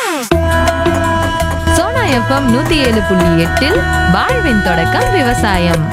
Sona FM நூத்தி ஏழு புள்ளி எட்டில் வாழ்வின் தொடக்கம் விவசாயம்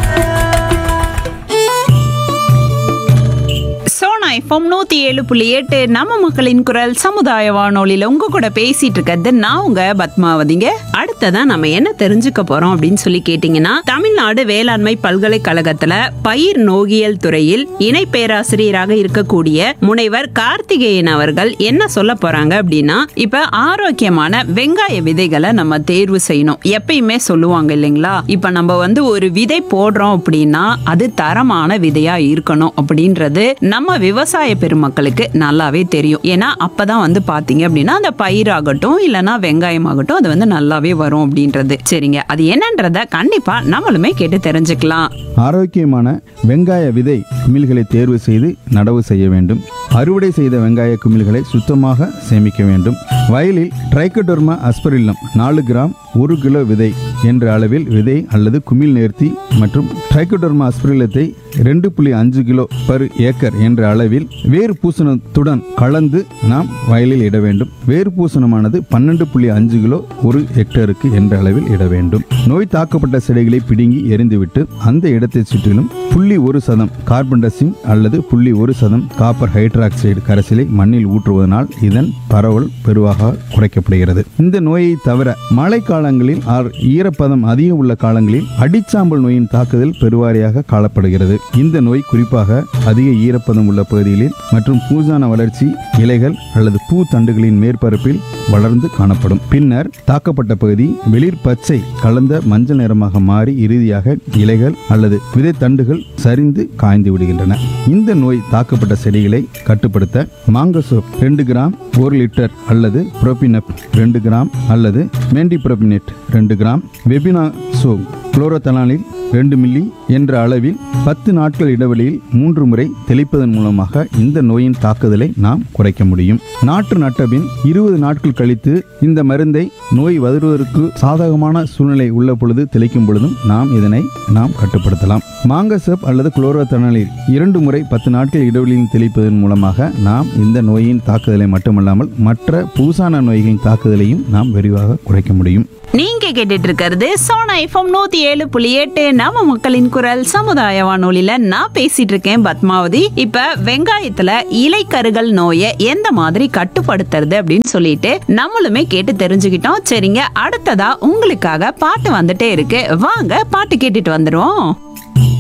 சோனா எஃப்எம் நூத்தி ஏழு புள்ளி எட்டு நம்ம மக்களின் குரல் சமுதாய வானொலியில உங்க கூட பேசிட்டு இருக்கிறது நான் உங்க பத்மாவதிங்க அடுத்ததான் நம்ம என்ன தெரிஞ்சுக்க போறோம் அப்படின்னு சொல்லி கேட்டீங்கன்னா தமிழ்நாடு வேளாண்மை பல்கலைக்கழகத்துல பயிர் நோகியல் துறையில் இணை பேராசிரியராக இருக்கக்கூடிய முனைவர் கார்த்திகேயன் அவர்கள் என்ன சொல்ல போறாங்க அப்படின்னா இப்ப ஆரோக்கியமான வெங்காய விதைகளை நம்ம தேர்வு செய்யணும் எப்பயுமே சொல்லுவாங்க இல்லைங்களா இப்ப நம்ம வந்து ஒரு விதை போடுறோம் அப்படின்னா அது தரமான விதையா இருக்கணும் அப்படின்றது நம்ம விவசாய பெருமக்களுக்கு நல்லாவே தெரியும் ஏன்னா அப்பதான் வந்து பாத்தீங்க அப்படின்னா அந்த பயிராகட்டும் இல்லைன்னா வெங்காயம் ஆகட்டும் அது வந்து நல்லாவே வரும் அப்படின்றது சரிங்க அது என்னன்றத கண்டிப்பா நம்மளுமே கேட்டு தெரிஞ்சுக்கலாம் ஆரோக்கியமான வெங்காய விதை குமிழ்களை தேர்வு செய்து நடவு செய்ய வேண்டும் அறுவடை செய்த வெங்காய குமிழ்களை சுத்தமாக சேமிக்க வேண்டும் வயலில் ட்ரைக்கோடர்மா அஸ்பரில்லம் நாலு கிராம் ஒரு கிலோ விதை என்ற அளவில் விதை அல்லது குமிழ் நேர்த்தி மற்றும் ட்ரைக்கோடர்மா அஸ்பரில்லத்தை ரெண்டு புள்ளி அஞ்சு கிலோ பர் ஏக்கர் என்ற அளவில் வேறு பூசணத்துடன் கலந்து நாம் வயலில் இட வேண்டும் வேறு பூசணமானது பன்னெண்டு புள்ளி அஞ்சு கிலோ ஒரு ஹெக்டருக்கு என்ற அளவில் இட வேண்டும் நோய் தாக்கப்பட்ட செடிகளை பிடுங்கி எரிந்துவிட்டு அந்த இடத்தை சுற்றிலும் புள்ளி ஒரு சதம் கார்பன் டசிம் அல்லது புள்ளி ஒரு சதம் காப்பர் ஹைட்ராக்சைடு கரைசலை மண்ணில் ஊற்றுவதனால் இதன் பரவல் பெருவாக குறைக்கப்படுகிறது இந்த நோயை தவிர மழைக்காலங்களில் ஆர் ஈரப்பதம் அதிகம் உள்ள காலங்களில் அடிச்சாம்பல் நோயின் தாக்குதல் பெருவாரியாக காணப்படுகிறது இந்த நோய் குறிப்பாக அதிக ஈரப்பதம் உள்ள பகுதிகளில் மற்றும் பூசான வளர்ச்சி இலைகள் அல்லது பூ தண்டுகளின் மேற்பரப்பில் வளர்ந்து காணப்படும் பின்னர் தாக்கப்பட்ட பகுதி வெளிர் பச்சை கலந்த மஞ்சள் நிறமாக மாறி இறுதியாக இலைகள் அல்லது விதை தண்டுகள் சரிந்து காய்ந்து விடுகின்றன இந்த நோய் தாக்கப்பட்ட செடிகளை கட்டுப்படுத்த மாங்கசோப் ரெண்டு கிராம் ஒரு லிட்டர் அல்லது புரோபினப் ரெண்டு கிராம் அல்லது மேண்டிப்ரோபினேட் ரெண்டு கிராம் வெபினா சோ குளோரோத்தனாலில் ரெண்டு மில்லி என்ற அளவில் பத்து நாட்கள் இடைவெளியில் மூன்று முறை தெளிப்பதன் மூலமாக இந்த நோயின் தாக்குதலை நாம் குறைக்க முடியும் நாற்று நட்டபின் இருபது நாட்கள் கழித்து இந்த மருந்தை நோய் வருவதற்கு சாதகமான சூழ்நிலை உள்ள பொழுது தெளிக்கும் பொழுதும் நாம் இதனை நாம் கட்டுப்படுத்தலாம் மாங்கசப் அல்லது குளோரோத்தனாலில் இரண்டு முறை பத்து நாட்கள் இடைவெளியில் தெளிப்பதன் மூலமாக நாம் இந்த நோயின் தாக்குதலை மட்டுமல்லாமல் மற்ற பூசான நோய்களின் தாக்குதலையும் நாம் விரிவாக குறைக்க முடியும் நீங்க கேட்டுட்டு இருக்கிறது சோனா எஃப்எம் நூத்தி ஏழு புள்ளி எட்டு நம்ம மக்களின் குரல் சமுதாய வானொலியில நான் பேசிட்டு இருக்கேன் பத்மாவதி இப்ப வெங்காயத்துல இலைக்கருகள் நோயை எந்த மாதிரி கட்டுப்படுத்துறது அப்படின்னு சொல்லிட்டு நம்மளுமே கேட்டு தெரிஞ்சுக்கிட்டோம் சரிங்க அடுத்ததா உங்களுக்காக பாட்டு வந்துட்டே இருக்கு வாங்க பாட்டு கேட்டுட்டு வந்துருவோம்